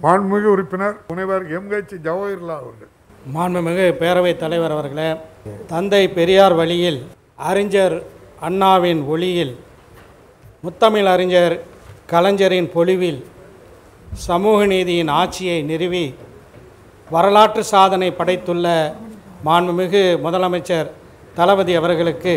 மாண்புமிகு உறுப்பினர் முனைவர் எம்ஹெச் ஜவஹர்லால் அவர்கள் மாண்புமிகு பேரவைத் தலைவர் அவர்களே தந்தை பெரியார் வழியில் அறிஞர் அண்ணாவின் ஒளியில் முத்தமிழ் அறிஞர் கலைஞரின் பொலிவில் சமூக நீதியின் ஆட்சியை நிறுவி வரலாற்று சாதனை படைத்துள்ள மாண்புமிகு முதலமைச்சர் தளபதி அவர்களுக்கு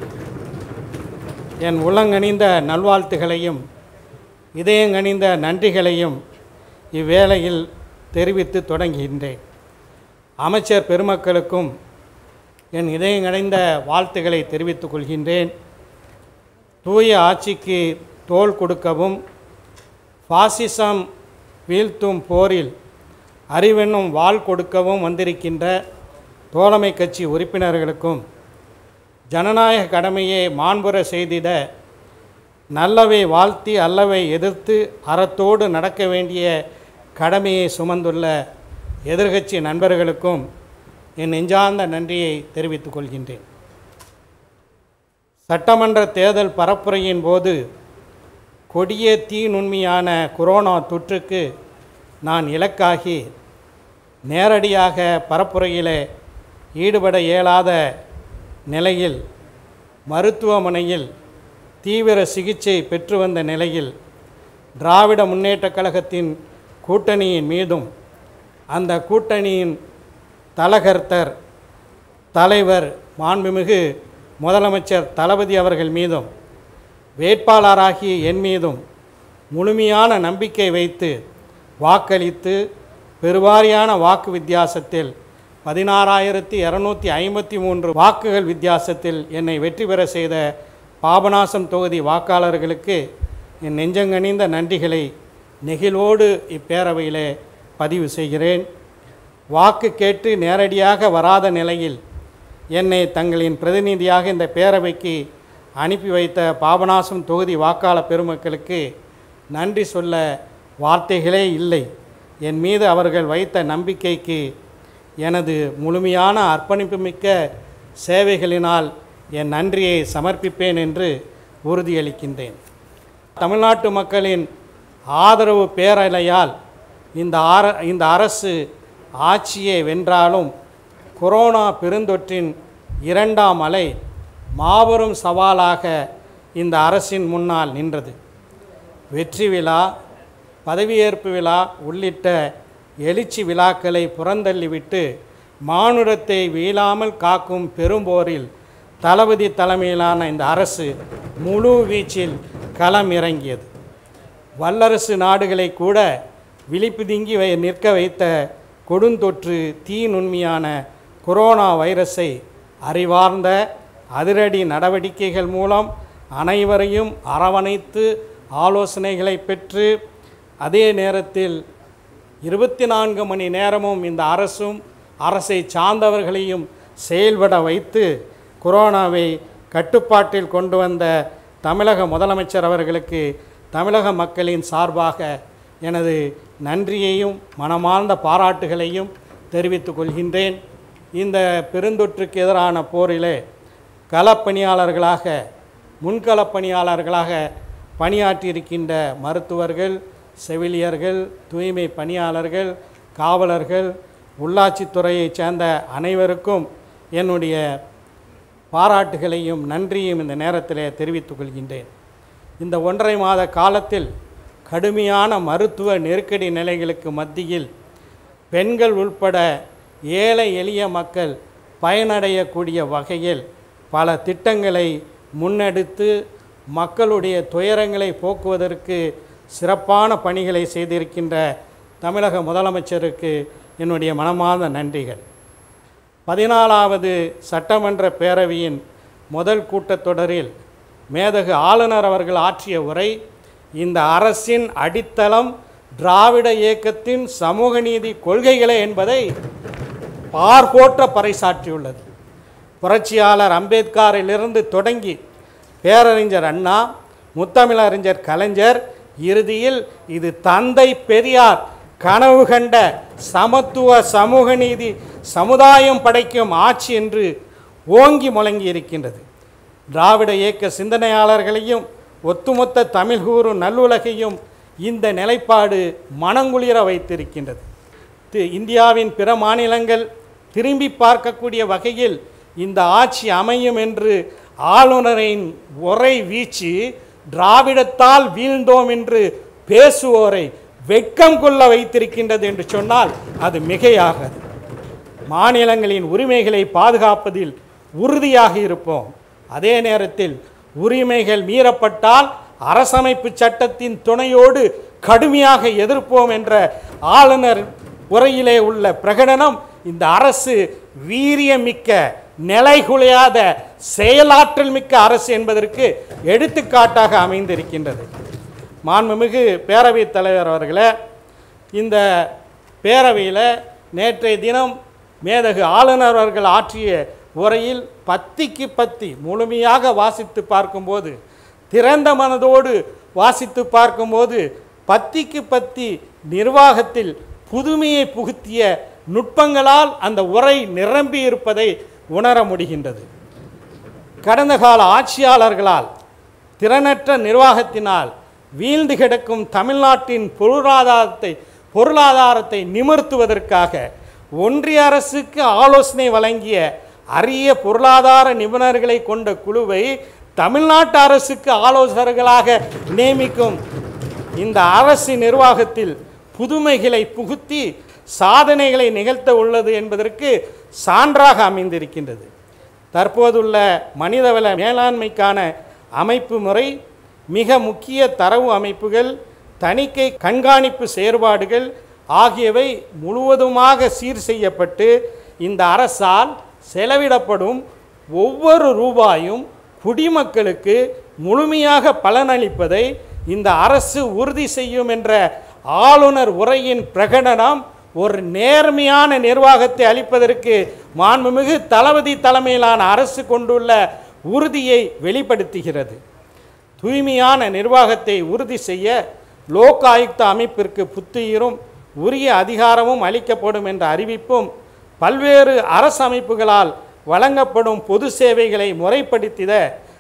என் உள்ளங்கனிந்த நல்வாழ்த்துகளையும் இதயங்கனிந்த நன்றிகளையும் இவ்வேளையில் தெரிவித்து தொடங்குகின்றேன் அமைச்சர் பெருமக்களுக்கும் என் இதயங்கடைந்த வாழ்த்துக்களை தெரிவித்துக் கொள்கின்றேன் தூய ஆட்சிக்கு தோள் கொடுக்கவும் பாசிசம் வீழ்த்தும் போரில் அறிவென்னும் வாள் கொடுக்கவும் வந்திருக்கின்ற தோழமை கட்சி உறுப்பினர்களுக்கும் ஜனநாயக கடமையை மாண்புற செய்திட நல்லவை வாழ்த்தி அல்லவை எதிர்த்து அறத்தோடு நடக்க வேண்டிய கடமையை சுமந்துள்ள எதிர்கட்சி நண்பர்களுக்கும் என் நெஞ்சார்ந்த நன்றியை தெரிவித்துக் கொள்கின்றேன் சட்டமன்ற தேர்தல் பரப்புரையின் போது கொடிய தீ நுண்மையான கொரோனா தொற்றுக்கு நான் இலக்காகி நேரடியாக பரப்புரையில் ஈடுபட இயலாத நிலையில் மருத்துவமனையில் தீவிர சிகிச்சை பெற்று வந்த நிலையில் திராவிட முன்னேற்றக் கழகத்தின் கூட்டணியின் மீதும் அந்த கூட்டணியின் தலகர்த்தர் தலைவர் மாண்புமிகு முதலமைச்சர் தளபதி அவர்கள் மீதும் வேட்பாளராகிய என் மீதும் முழுமையான நம்பிக்கை வைத்து வாக்களித்து பெருவாரியான வாக்கு வித்தியாசத்தில் பதினாறாயிரத்தி இரநூத்தி ஐம்பத்தி மூன்று வாக்குகள் வித்தியாசத்தில் என்னை வெற்றி பெற செய்த பாபநாசம் தொகுதி வாக்காளர்களுக்கு என் நெஞ்சங்கனிந்த நன்றிகளை நெகிழ்வோடு இப்பேரவையிலே பதிவு செய்கிறேன் வாக்கு கேட்டு நேரடியாக வராத நிலையில் என்னை தங்களின் பிரதிநிதியாக இந்த பேரவைக்கு அனுப்பி வைத்த பாபநாசம் தொகுதி வாக்காளர் பெருமக்களுக்கு நன்றி சொல்ல வார்த்தைகளே இல்லை என் மீது அவர்கள் வைத்த நம்பிக்கைக்கு எனது முழுமையான அர்ப்பணிப்புமிக்க சேவைகளினால் என் நன்றியை சமர்ப்பிப்பேன் என்று உறுதியளிக்கின்றேன் தமிழ்நாட்டு மக்களின் ஆதரவு பேரலையால் இந்த ஆர இந்த அரசு ஆட்சியை வென்றாலும் கொரோனா பெருந்தொற்றின் இரண்டாம் அலை மாபெரும் சவாலாக இந்த அரசின் முன்னால் நின்றது வெற்றி விழா பதவியேற்பு விழா உள்ளிட்ட எழுச்சி விழாக்களை புறந்தள்ளிவிட்டு மானுடத்தை வீழாமல் காக்கும் பெரும்போரில் தளபதி தலைமையிலான இந்த அரசு முழு வீச்சில் களம் இறங்கியது வல்லரசு நாடுகளை கூட விழிப்புதுங்கி வை நிற்க வைத்த கொடுந்தொற்று தீ நுண்மையான கொரோனா வைரஸை அறிவார்ந்த அதிரடி நடவடிக்கைகள் மூலம் அனைவரையும் அரவணைத்து ஆலோசனைகளை பெற்று அதே நேரத்தில் இருபத்தி நான்கு மணி நேரமும் இந்த அரசும் அரசை சார்ந்தவர்களையும் செயல்பட வைத்து கொரோனாவை கட்டுப்பாட்டில் கொண்டு வந்த தமிழக முதலமைச்சர் அவர்களுக்கு தமிழக மக்களின் சார்பாக எனது நன்றியையும் மனமார்ந்த பாராட்டுகளையும் தெரிவித்துக் கொள்கின்றேன் இந்த பெருந்தொற்றுக்கு எதிரான போரிலே களப்பணியாளர்களாக முன்களப் பணியாளர்களாக பணியாற்றியிருக்கின்ற மருத்துவர்கள் செவிலியர்கள் தூய்மை பணியாளர்கள் காவலர்கள் உள்ளாட்சித்துறையைச் சேர்ந்த அனைவருக்கும் என்னுடைய பாராட்டுகளையும் நன்றியும் இந்த நேரத்தில் தெரிவித்துக் கொள்கின்றேன் இந்த ஒன்றரை மாத காலத்தில் கடுமையான மருத்துவ நெருக்கடி நிலைகளுக்கு மத்தியில் பெண்கள் உட்பட ஏழை எளிய மக்கள் பயனடையக்கூடிய வகையில் பல திட்டங்களை முன்னெடுத்து மக்களுடைய துயரங்களை போக்குவதற்கு சிறப்பான பணிகளை செய்திருக்கின்ற தமிழக முதலமைச்சருக்கு என்னுடைய மனமார்ந்த நன்றிகள் பதினாலாவது சட்டமன்ற பேரவையின் முதல் கூட்டத்தொடரில் மேதகு ஆளுநர் அவர்கள் ஆற்றிய உரை இந்த அரசின் அடித்தளம் திராவிட இயக்கத்தின் சமூக நீதி கொள்கைகளே என்பதை பார்போற்ற பறைசாற்றியுள்ளது புரட்சியாளர் அம்பேத்கரிலிருந்து தொடங்கி பேரறிஞர் அண்ணா முத்தமிழறிஞர் கலைஞர் இறுதியில் இது தந்தை பெரியார் கனவு கண்ட சமத்துவ சமூக நீதி சமுதாயம் படைக்கும் ஆட்சி என்று ஓங்கி முழங்கி இருக்கின்றது திராவிட இயக்க சிந்தனையாளர்களையும் ஒட்டுமொத்த தமிழ் கூறும் நல்லுலகையும் இந்த நிலைப்பாடு மனங்குளிர வைத்திருக்கின்றது தி- இந்தியாவின் பிற மாநிலங்கள் திரும்பி பார்க்கக்கூடிய வகையில் இந்த ஆட்சி அமையும் என்று ஆளுநரின் உரை வீச்சு திராவிடத்தால் வீழ்ந்தோம் என்று பேசுவோரை வெட்கம் கொள்ள வைத்திருக்கின்றது என்று சொன்னால் அது மிகையாகாது மாநிலங்களின் உரிமைகளை பாதுகாப்பதில் உறுதியாக இருப்போம் அதே நேரத்தில் உரிமைகள் மீறப்பட்டால் அரசமைப்பு சட்டத்தின் துணையோடு கடுமையாக எதிர்ப்போம் என்ற ஆளுநர் உரையிலே உள்ள பிரகடனம் இந்த அரசு வீரியமிக்க நிலைகுலையாத செயலாற்றல் மிக்க அரசு என்பதற்கு எடுத்துக்காட்டாக அமைந்திருக்கின்றது மாண்புமிகு பேரவைத் தலைவர் அவர்களே இந்த பேரவையில் நேற்றைய தினம் மேதகு ஆளுநர் அவர்கள் ஆற்றிய உரையில் பத்திக்கு பத்தி முழுமையாக வாசித்து பார்க்கும்போது திறந்த மனதோடு வாசித்து பார்க்கும்போது பத்திக்கு பத்தி நிர்வாகத்தில் புதுமையை புகுத்திய நுட்பங்களால் அந்த உரை நிரம்பி இருப்பதை உணர முடிகின்றது கடந்த கால ஆட்சியாளர்களால் திறனற்ற நிர்வாகத்தினால் வீழ்ந்து கிடக்கும் தமிழ்நாட்டின் பொருளாதாரத்தை பொருளாதாரத்தை நிமிர்த்துவதற்காக ஒன்றிய அரசுக்கு ஆலோசனை வழங்கிய அரிய பொருளாதார நிபுணர்களை கொண்ட குழுவை தமிழ்நாட்டு அரசுக்கு ஆலோசகர்களாக நியமிக்கும் இந்த அரசு நிர்வாகத்தில் புதுமைகளை புகுத்தி சாதனைகளை நிகழ்த்த உள்ளது என்பதற்கு சான்றாக அமைந்திருக்கின்றது தற்போதுள்ள மனிதவள மேலாண்மைக்கான அமைப்பு முறை மிக முக்கிய தரவு அமைப்புகள் தணிக்கை கண்காணிப்பு செயற்பாடுகள் ஆகியவை முழுவதுமாக சீர் செய்யப்பட்டு இந்த அரசால் செலவிடப்படும் ஒவ்வொரு ரூபாயும் குடிமக்களுக்கு முழுமையாக பலனளிப்பதை இந்த அரசு உறுதி செய்யும் என்ற ஆளுநர் உரையின் பிரகடனம் ஒரு நேர்மையான நிர்வாகத்தை அளிப்பதற்கு மாண்புமிகு தளபதி தலைமையிலான அரசு கொண்டுள்ள உறுதியை வெளிப்படுத்துகிறது தூய்மையான நிர்வாகத்தை உறுதி செய்ய லோக் ஆயுக்த அமைப்பிற்கு புத்துயிரும் உரிய அதிகாரமும் அளிக்கப்படும் என்ற அறிவிப்பும் பல்வேறு அரசு அமைப்புகளால் வழங்கப்படும் பொது சேவைகளை முறைப்படுத்திட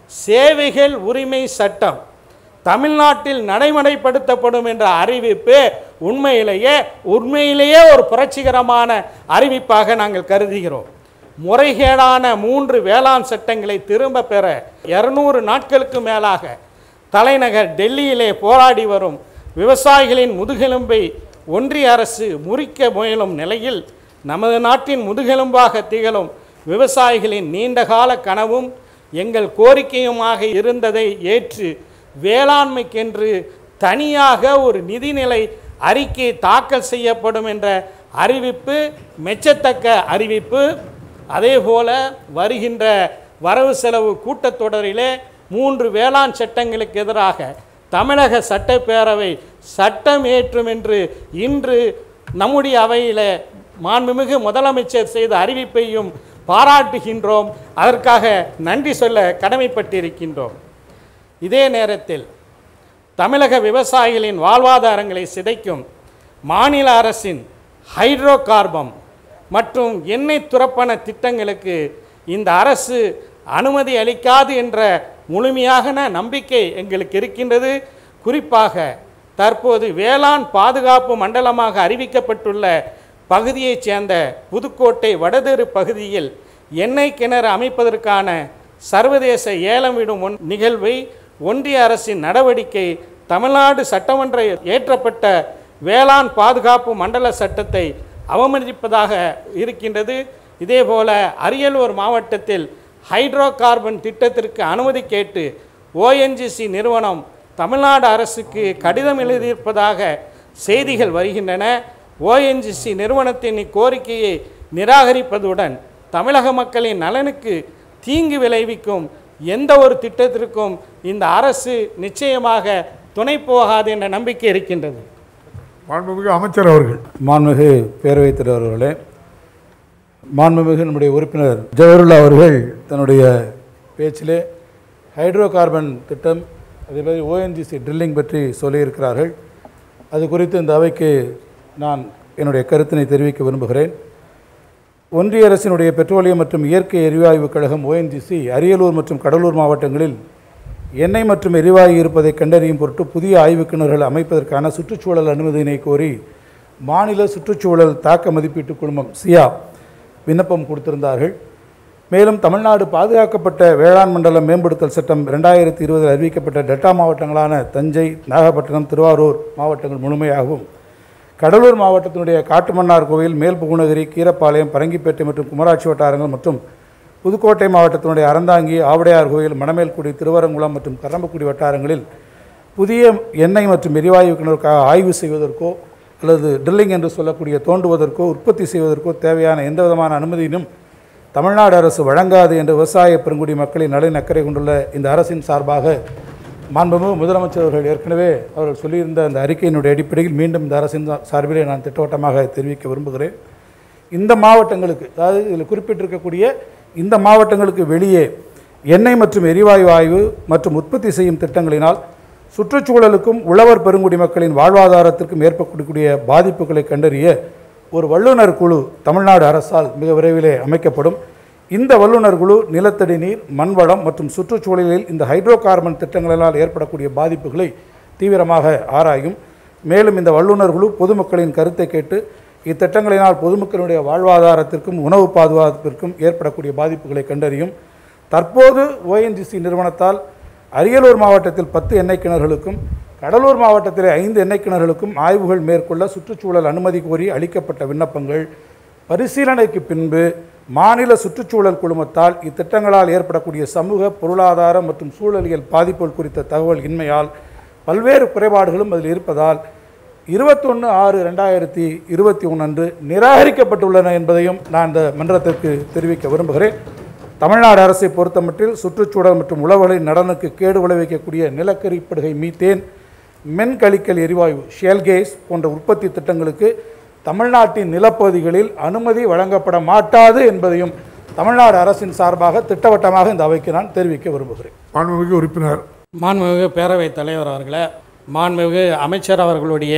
சேவைகள் உரிமை சட்டம் தமிழ்நாட்டில் நடைமுறைப்படுத்தப்படும் என்ற அறிவிப்பு உண்மையிலேயே உண்மையிலேயே ஒரு புரட்சிகரமான அறிவிப்பாக நாங்கள் கருதுகிறோம் முறைகேடான மூன்று வேளாண் சட்டங்களை திரும்ப பெற இருநூறு நாட்களுக்கு மேலாக தலைநகர் டெல்லியிலே போராடி வரும் விவசாயிகளின் முதுகெலும்பை ஒன்றிய அரசு முறிக்க முயலும் நிலையில் நமது நாட்டின் முதுகெலும்பாக திகழும் விவசாயிகளின் நீண்டகால கனவும் எங்கள் கோரிக்கையுமாக இருந்ததை ஏற்று வேளாண்மைக்கென்று தனியாக ஒரு நிதிநிலை அறிக்கை தாக்கல் செய்யப்படும் என்ற அறிவிப்பு மெச்சத்தக்க அறிவிப்பு அதேபோல வருகின்ற வரவு செலவு கூட்டத்தொடரிலே மூன்று வேளாண் சட்டங்களுக்கு எதிராக தமிழக சட்டப்பேரவை சட்டம் ஏற்றும் என்று இன்று நம்முடைய அவையில் மாண்புமிகு முதலமைச்சர் செய்த அறிவிப்பையும் பாராட்டுகின்றோம் அதற்காக நன்றி சொல்ல கடமைப்பட்டிருக்கின்றோம் இதே நேரத்தில் தமிழக விவசாயிகளின் வாழ்வாதாரங்களை சிதைக்கும் மாநில அரசின் ஹைட்ரோ கார்பம் மற்றும் எண்ணெய் துரப்பன திட்டங்களுக்கு இந்த அரசு அனுமதி அளிக்காது என்ற முழுமையான நம்பிக்கை எங்களுக்கு இருக்கின்றது குறிப்பாக தற்போது வேளாண் பாதுகாப்பு மண்டலமாக அறிவிக்கப்பட்டுள்ள பகுதியைச் சேர்ந்த புதுக்கோட்டை வடதெரு பகுதியில் எண்ணெய் கிணறு அமைப்பதற்கான சர்வதேச ஏலம் விடும் ஒன் நிகழ்வை ஒன்றிய அரசின் நடவடிக்கை தமிழ்நாடு சட்டமன்ற ஏற்றப்பட்ட வேளாண் பாதுகாப்பு மண்டல சட்டத்தை அவமதிப்பதாக இருக்கின்றது இதேபோல அரியலூர் மாவட்டத்தில் ஹைட்ரோ கார்பன் திட்டத்திற்கு அனுமதி கேட்டு ஓஎன்ஜிசி நிறுவனம் தமிழ்நாடு அரசுக்கு கடிதம் எழுதியிருப்பதாக செய்திகள் வருகின்றன ஓஎன்ஜிசி நிறுவனத்தின் இக்கோரிக்கையை நிராகரிப்பதுடன் தமிழக மக்களின் நலனுக்கு தீங்கு விளைவிக்கும் எந்த ஒரு திட்டத்திற்கும் இந்த அரசு நிச்சயமாக துணை போகாது என்ற நம்பிக்கை இருக்கின்றது மாண்புமிகு அமைச்சர் அவர்கள் மாண்புமிகு பேரவைத் தலைவர் அவர்களே மாண்புமிகு நம்முடைய உறுப்பினர் ஜவஹர்லா அவர்கள் தன்னுடைய பேச்சிலே ஹைட்ரோ கார்பன் திட்டம் அதே மாதிரி ஓஎன்ஜிசி ட்ரில்லிங் பற்றி சொல்லியிருக்கிறார்கள் அது குறித்து இந்த அவைக்கு நான் என்னுடைய கருத்தினை தெரிவிக்க விரும்புகிறேன் ஒன்றிய அரசினுடைய பெட்ரோலியம் மற்றும் இயற்கை எரிவாயு கழகம் ஓஎன்ஜிசி அரியலூர் மற்றும் கடலூர் மாவட்டங்களில் எண்ணெய் மற்றும் எரிவாயு இருப்பதை கண்டறியும் பொருட்டு புதிய ஆய்வுக் கிணறுகள் அமைப்பதற்கான சுற்றுச்சூழல் அனுமதியினை கோரி மாநில சுற்றுச்சூழல் தாக்க மதிப்பீட்டு குழுமம் சியா விண்ணப்பம் கொடுத்திருந்தார்கள் மேலும் தமிழ்நாடு பாதுகாக்கப்பட்ட வேளாண் மண்டல மேம்படுத்தல் சட்டம் ரெண்டாயிரத்தி இருபதில் அறிவிக்கப்பட்ட டெல்டா மாவட்டங்களான தஞ்சை நாகப்பட்டினம் திருவாரூர் மாவட்டங்கள் முழுமையாகவும் கடலூர் மாவட்டத்தினுடைய காட்டுமன்னார் கோவில் மேல்புகுணகிரி கீரப்பாளையம் பரங்கிப்பேட்டை மற்றும் குமராட்சி வட்டாரங்கள் மற்றும் புதுக்கோட்டை மாவட்டத்தினுடைய அறந்தாங்கி ஆவுடையார் கோயில் மணமேல்குடி திருவரங்குளம் மற்றும் கரம்பக்குடி வட்டாரங்களில் புதிய எண்ணெய் மற்றும் எரிவாயு கிணறுக்காக ஆய்வு செய்வதற்கோ அல்லது ட்ரில்லிங் என்று சொல்லக்கூடிய தோண்டுவதற்கோ உற்பத்தி செய்வதற்கோ தேவையான எந்த விதமான அனுமதியினும் தமிழ்நாடு அரசு வழங்காது என்று விவசாய பெருங்குடி மக்களின் நலன் அக்கறை கொண்டுள்ள இந்த அரசின் சார்பாக மாண்புமிகு முதலமைச்சர் அவர்கள் ஏற்கனவே அவர்கள் சொல்லியிருந்த அந்த அறிக்கையினுடைய அடிப்படையில் மீண்டும் இந்த அரசின் சா- சார்பிலே நான் திட்டவட்டமாக தெரிவிக்க விரும்புகிறேன் இந்த மாவட்டங்களுக்கு அதாவது இதில் குறிப்பிட்டிருக்கக்கூடிய இந்த மாவட்டங்களுக்கு வெளியே எண்ணெய் மற்றும் எரிவாயு ஆய்வு மற்றும் உற்பத்தி செய்யும் திட்டங்களினால் சுற்றுச்சூழலுக்கும் உழவர் பெருங்குடி மக்களின் வாழ்வாதாரத்திற்கும் ஏற்படக்கூடிய பாதிப்புகளை கண்டறிய ஒரு வல்லுநர் குழு தமிழ்நாடு அரசால் மிக விரைவிலே அமைக்கப்படும் இந்த வல்லுநர் குழு நிலத்தடி நீர் மண்வளம் மற்றும் சுற்றுச்சூழலில் இந்த ஹைட்ரோ கார்பன் திட்டங்களினால் ஏற்படக்கூடிய பாதிப்புகளை தீவிரமாக ஆராயும் மேலும் இந்த வல்லுநர் குழு பொதுமக்களின் கருத்தை கேட்டு இத்திட்டங்களினால் பொதுமக்களுடைய வாழ்வாதாரத்திற்கும் உணவு பாதுகாப்பிற்கும் ஏற்படக்கூடிய பாதிப்புகளை கண்டறியும் தற்போது ஓஎன்ஜிசி நிறுவனத்தால் அரியலூர் மாவட்டத்தில் பத்து எண்ணெய் கிணறுகளுக்கும் கடலூர் மாவட்டத்திலே ஐந்து எண்ணெய் கிணறுகளுக்கும் ஆய்வுகள் மேற்கொள்ள சுற்றுச்சூழல் அனுமதி கோரி அளிக்கப்பட்ட விண்ணப்பங்கள் பரிசீலனைக்கு பின்பு மாநில சுற்றுச்சூழல் குழுமத்தால் இத்திட்டங்களால் ஏற்படக்கூடிய சமூக பொருளாதார மற்றும் சூழலியல் பாதிப்புகள் குறித்த தகவல் இன்மையால் பல்வேறு குறைபாடுகளும் அதில் இருப்பதால் இருபத்தொன்று ஆறு ரெண்டாயிரத்தி இருபத்தி ஒன்று அன்று நிராகரிக்கப்பட்டுள்ளன என்பதையும் நான் இந்த மன்றத்திற்கு தெரிவிக்க விரும்புகிறேன் தமிழ்நாடு அரசை பொறுத்தமட்டில் சுற்றுச்சூழல் மற்றும் உழவர்களின் நலனுக்கு கேடு விளைவிக்கக்கூடிய நிலக்கரிப்படுகை மீத்தேன் மென் கழிக்கல் எரிவாயு ஷேல் கேஸ் போன்ற உற்பத்தி திட்டங்களுக்கு தமிழ்நாட்டின் நிலப்பகுதிகளில் அனுமதி வழங்கப்பட மாட்டாது என்பதையும் தமிழ்நாடு அரசின் சார்பாக திட்டவட்டமாக இந்த அவைக்கு நான் தெரிவிக்க விரும்புகிறேன் மாண்புமிகு உறுப்பினர் மாண்புமிகு பேரவைத் தலைவர் அவர்களே மாண்புமிகு அமைச்சர் அவர்களுடைய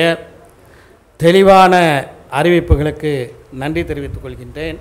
தெளிவான அறிவிப்புகளுக்கு நன்றி தெரிவித்துக் கொள்கின்றேன்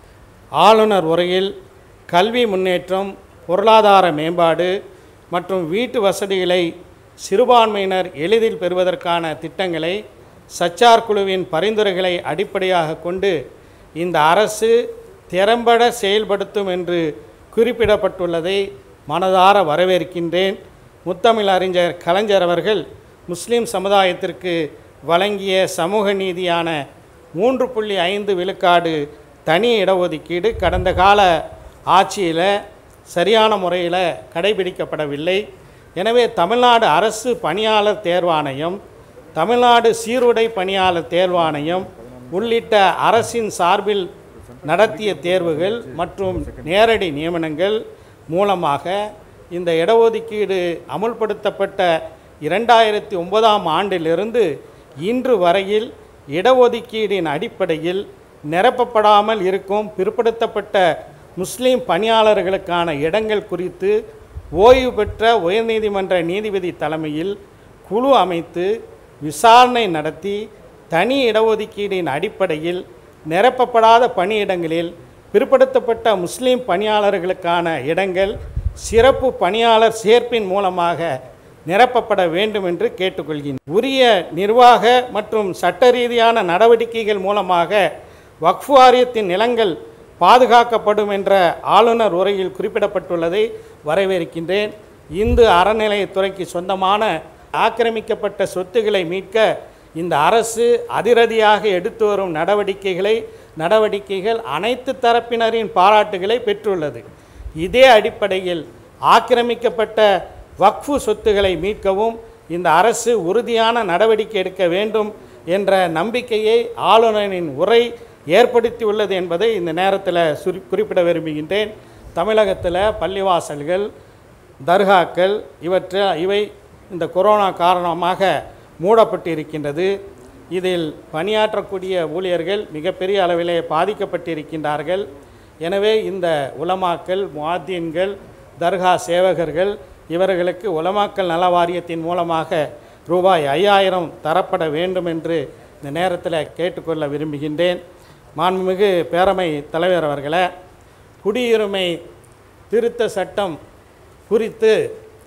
ஆளுநர் உரையில் கல்வி முன்னேற்றம் பொருளாதார மேம்பாடு மற்றும் வீட்டு வசதிகளை சிறுபான்மையினர் எளிதில் பெறுவதற்கான திட்டங்களை சச்சார் குழுவின் பரிந்துரைகளை அடிப்படையாக கொண்டு இந்த அரசு திறம்பட செயல்படுத்தும் என்று குறிப்பிடப்பட்டுள்ளதை மனதார வரவேற்கின்றேன் முத்தமிழ் அறிஞர் கலைஞர் அவர்கள் முஸ்லிம் சமுதாயத்திற்கு வழங்கிய சமூக நீதியான மூன்று புள்ளி ஐந்து விழுக்காடு தனி இடஒதுக்கீடு கடந்த கால ஆட்சியில் சரியான முறையில் கடைபிடிக்கப்படவில்லை எனவே தமிழ்நாடு அரசு பணியாளர் தேர்வாணையம் தமிழ்நாடு சீருடை பணியாளர் தேர்வாணையம் உள்ளிட்ட அரசின் சார்பில் நடத்திய தேர்வுகள் மற்றும் நேரடி நியமனங்கள் மூலமாக இந்த இடஒதுக்கீடு அமுல்படுத்தப்பட்ட இரண்டாயிரத்தி ஒன்பதாம் ஆண்டிலிருந்து இன்று வரையில் இடஒதுக்கீடின் அடிப்படையில் நிரப்பப்படாமல் இருக்கும் பிற்படுத்தப்பட்ட முஸ்லீம் பணியாளர்களுக்கான இடங்கள் குறித்து ஓய்வு பெற்ற உயர்நீதிமன்ற நீதிபதி தலைமையில் குழு அமைத்து விசாரணை நடத்தி தனி இடஒதுக்கீடின் அடிப்படையில் நிரப்பப்படாத பணியிடங்களில் பிற்படுத்தப்பட்ட முஸ்லீம் பணியாளர்களுக்கான இடங்கள் சிறப்பு பணியாளர் சேர்ப்பின் மூலமாக நிரப்பப்பட வேண்டும் என்று கேட்டுக்கொள்கின்றேன் உரிய நிர்வாக மற்றும் சட்ட ரீதியான நடவடிக்கைகள் மூலமாக வக்ஃப் வாரியத்தின் நிலங்கள் பாதுகாக்கப்படும் என்ற ஆளுநர் உரையில் குறிப்பிடப்பட்டுள்ளதை வரவேற்கின்றேன் இந்து அறநிலையத்துறைக்கு சொந்தமான ஆக்கிரமிக்கப்பட்ட சொத்துக்களை மீட்க இந்த அரசு அதிரடியாக எடுத்து வரும் நடவடிக்கைகளை நடவடிக்கைகள் அனைத்து தரப்பினரின் பாராட்டுகளை பெற்றுள்ளது இதே அடிப்படையில் ஆக்கிரமிக்கப்பட்ட வக்ஃபு சொத்துக்களை மீட்கவும் இந்த அரசு உறுதியான நடவடிக்கை எடுக்க வேண்டும் என்ற நம்பிக்கையை ஆளுநரின் உரை ஏற்படுத்தியுள்ளது என்பதை இந்த நேரத்தில் சுரி குறிப்பிட விரும்புகின்றேன் தமிழகத்தில் பள்ளிவாசல்கள் தர்காக்கள் இவற்றை இவை இந்த கொரோனா காரணமாக மூடப்பட்டு இருக்கின்றது இதில் பணியாற்றக்கூடிய ஊழியர்கள் மிகப்பெரிய அளவிலே பாதிக்கப்பட்டிருக்கின்றார்கள் எனவே இந்த உலமாக்கல் முவாத்தீன்கள் தர்கா சேவகர்கள் இவர்களுக்கு உலமாக்கல் நல வாரியத்தின் மூலமாக ரூபாய் ஐயாயிரம் தரப்பட வேண்டும் என்று இந்த நேரத்தில் கேட்டுக்கொள்ள விரும்புகின்றேன் மாண்புமிகு பேரமை தலைவர் அவர்களே குடியுரிமை திருத்த சட்டம் குறித்து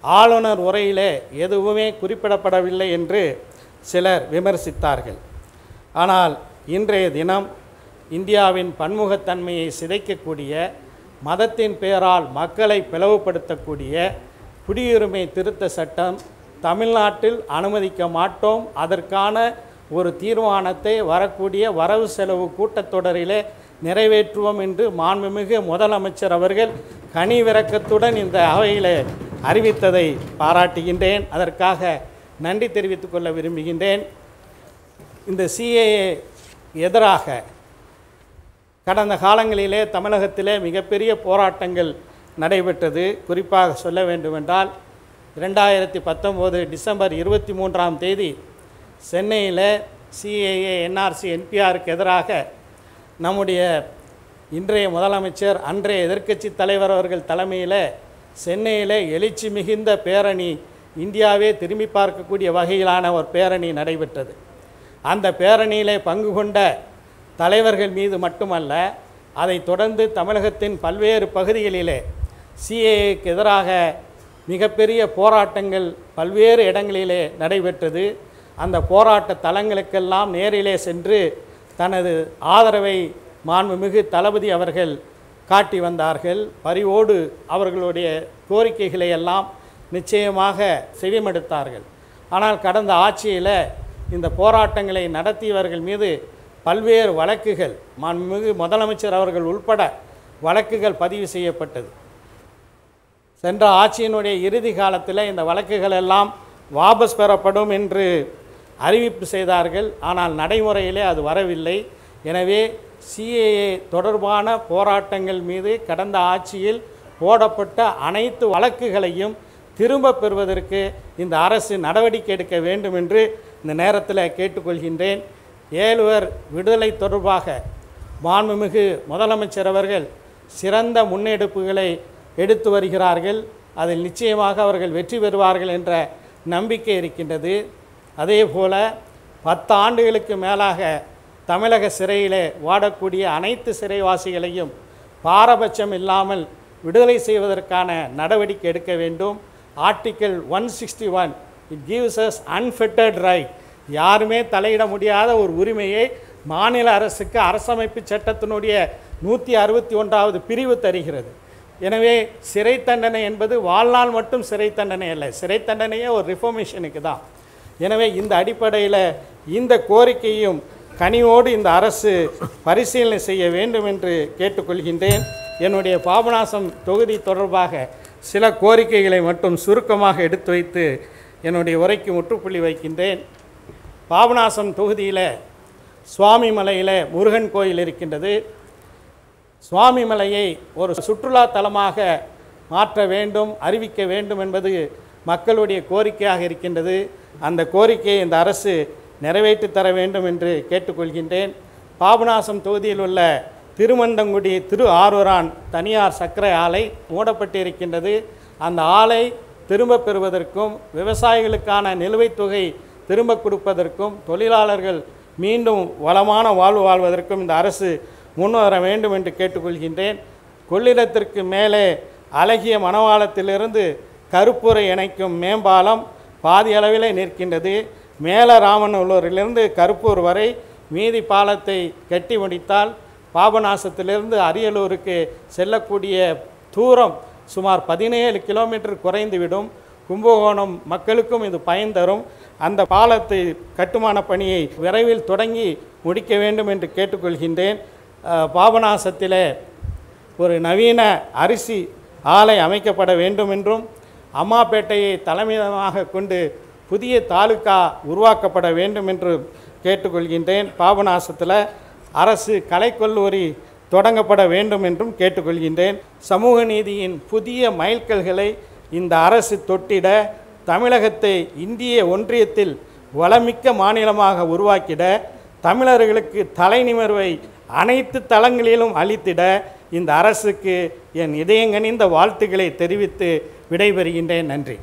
ஆளுநர் உரையிலே எதுவுமே குறிப்பிடப்படவில்லை என்று சிலர் விமர்சித்தார்கள் ஆனால் இன்றைய தினம் இந்தியாவின் பன்முகத்தன்மையை சிதைக்கக்கூடிய மதத்தின் பெயரால் மக்களை பிளவுபடுத்தக்கூடிய குடியுரிமை திருத்த சட்டம் தமிழ்நாட்டில் அனுமதிக்க மாட்டோம் அதற்கான ஒரு தீர்மானத்தை வரக்கூடிய வரவு செலவு கூட்டத்தொடரிலே நிறைவேற்றுவோம் என்று மாண்புமிகு முதலமைச்சர் அவர்கள் கனிவிறக்கத்துடன் இந்த அவையில் அறிவித்ததை பாராட்டுகின்றேன் அதற்காக நன்றி தெரிவித்துக் கொள்ள விரும்புகின்றேன் இந்த சிஏஏ எதிராக கடந்த காலங்களிலே தமிழகத்திலே மிகப்பெரிய போராட்டங்கள் நடைபெற்றது குறிப்பாக சொல்ல வேண்டுமென்றால் இரண்டாயிரத்தி பத்தொம்போது டிசம்பர் இருபத்தி மூன்றாம் தேதி சென்னையில் சிஏஏ என்ஆர்சி என்பிஆருக்கு எதிராக நம்முடைய இன்றைய முதலமைச்சர் அன்றைய எதிர்க்கட்சி தலைவர் அவர்கள் தலைமையில் சென்னையில் எழுச்சி மிகுந்த பேரணி இந்தியாவே திரும்பி பார்க்கக்கூடிய வகையிலான ஒரு பேரணி நடைபெற்றது அந்த பேரணியிலே பங்கு கொண்ட தலைவர்கள் மீது மட்டுமல்ல அதைத் தொடர்ந்து தமிழகத்தின் பல்வேறு பகுதிகளிலே சிஏஏக்கு எதிராக மிகப்பெரிய போராட்டங்கள் பல்வேறு இடங்களிலே நடைபெற்றது அந்த போராட்ட தலங்களுக்கெல்லாம் நேரிலே சென்று தனது ஆதரவை மாண்புமிகு தளபதி அவர்கள் காட்டி வந்தார்கள் பரிவோடு அவர்களுடைய கோரிக்கைகளை எல்லாம் நிச்சயமாக செவிமடுத்தார்கள் ஆனால் கடந்த ஆட்சியில் இந்த போராட்டங்களை நடத்தியவர்கள் மீது பல்வேறு வழக்குகள் மாண்புமிகு முதலமைச்சர் அவர்கள் உள்பட வழக்குகள் பதிவு செய்யப்பட்டது சென்ற ஆட்சியினுடைய இறுதி காலத்தில் இந்த வழக்குகள் எல்லாம் வாபஸ் பெறப்படும் என்று அறிவிப்பு செய்தார்கள் ஆனால் நடைமுறையிலே அது வரவில்லை எனவே சிஏஏ தொடர்பான போராட்டங்கள் மீது கடந்த ஆட்சியில் போடப்பட்ட அனைத்து வழக்குகளையும் திரும்ப பெறுவதற்கு இந்த அரசு நடவடிக்கை எடுக்க வேண்டும் என்று இந்த நேரத்தில் கேட்டுக்கொள்கின்றேன் ஏழுவர் விடுதலை தொடர்பாக மாண்புமிகு முதலமைச்சர் அவர்கள் சிறந்த முன்னெடுப்புகளை எடுத்து வருகிறார்கள் அதில் நிச்சயமாக அவர்கள் வெற்றி பெறுவார்கள் என்ற நம்பிக்கை இருக்கின்றது அதே போல பத்து ஆண்டுகளுக்கு மேலாக தமிழக சிறையிலே வாடக்கூடிய அனைத்து சிறைவாசிகளையும் பாரபட்சம் இல்லாமல் விடுதலை செய்வதற்கான நடவடிக்கை எடுக்க வேண்டும் article one sixty one it gives us unfettered right யாருமே தலையிட முடியாத ஒரு உரிமையை மாநில அரசுக்கு அரசமைப்பு சட்டத்தினுடைய நூற்றி அறுபத்தி ஒன்றாவது பிரிவு தருகிறது எனவே சிறை தண்டனை என்பது வாழ்நாள் மட்டும் சிறை தண்டனை அல்ல சிறை தண்டனையே ஒரு ரிஃபர்மேஷனுக்கு தான் எனவே இந்த அடிப்படையில் இந்த கோரிக்கையும் கனிவோடு இந்த அரசு பரிசீலனை செய்ய வேண்டும் என்று கேட்டுக்கொள்கின்றேன் என்னுடைய பாபநாசம் தொகுதி தொடர்பாக சில கோரிக்கைகளை மட்டும் சுருக்கமாக எடுத்து வைத்து என்னுடைய உரைக்கு முற்றுப்புள்ளி வைக்கின்றேன் பாபநாசம் தொகுதியில் சுவாமி மலையில் முருகன் கோயில் இருக்கின்றது சுவாமி மலையை ஒரு சுற்றுலா தலமாக மாற்ற வேண்டும் அறிவிக்க வேண்டும் என்பது மக்களுடைய கோரிக்கையாக இருக்கின்றது அந்த கோரிக்கையை இந்த அரசு நிறைவேற்றி தர வேண்டும் என்று கேட்டுக்கொள்கின்றேன் பாபநாசம் தொகுதியில் உள்ள திருமண்டங்குடி திரு ஆரூரான் தனியார் சர்க்கரை ஆலை மூடப்பட்டு இருக்கின்றது அந்த ஆலை திரும்ப பெறுவதற்கும் விவசாயிகளுக்கான நிலுவைத் தொகை திரும்ப கொடுப்பதற்கும் தொழிலாளர்கள் மீண்டும் வளமான வாழ்வு வாழ்வதற்கும் இந்த அரசு முன்வர வேண்டும் என்று கேட்டுக்கொள்கின்றேன் கொள்ளிடத்திற்கு மேலே அழகிய மணவாளத்திலிருந்து கருப்புரை இணைக்கும் மேம்பாலம் பாதி அளவிலே நிற்கின்றது மேல ராமநல்லூரிலிருந்து கருப்பூர் வரை மீதி பாலத்தை கட்டி முடித்தால் பாபநாசத்திலிருந்து அரியலூருக்கு செல்லக்கூடிய தூரம் சுமார் பதினேழு கிலோமீட்டர் குறைந்துவிடும் கும்பகோணம் மக்களுக்கும் இது பயன் தரும் அந்த பாலத்தை கட்டுமான பணியை விரைவில் தொடங்கி முடிக்க வேண்டும் என்று கேட்டுக்கொள்கின்றேன் அஹ், பாபநாசத்திலே ஒரு நவீன அரிசி ஆலை அமைக்கப்பட வேண்டும் என்றும் அம்மாப்பேட்டையை தலைமையிடமாக கொண்டு புதிய தாலுகா உருவாக்கப்பட வேண்டும் என்று கேட்டுக்கொள்கின்றேன் பாபநாசத்தில் அரசு கலைக்கல்லூரி தொடங்கப்பட வேண்டும் என்றும் கேட்டுக்கொள்கின்றேன் சமூக நீதியின் புதிய மைல்கல்களை இந்த அரசு தொட்டிட தமிழகத்தை இந்திய ஒன்றியத்தில் வளமிக்க மாநிலமாக உருவாக்கிட தமிழர்களுக்கு தலைநிமிர்வை அனைத்து தளங்களிலும் அளித்திட இந்த அரசுக்கு என் இதயங்கனிந்த வாழ்த்துக்களை தெரிவித்து விடைபெறுகின்றேன் நன்றி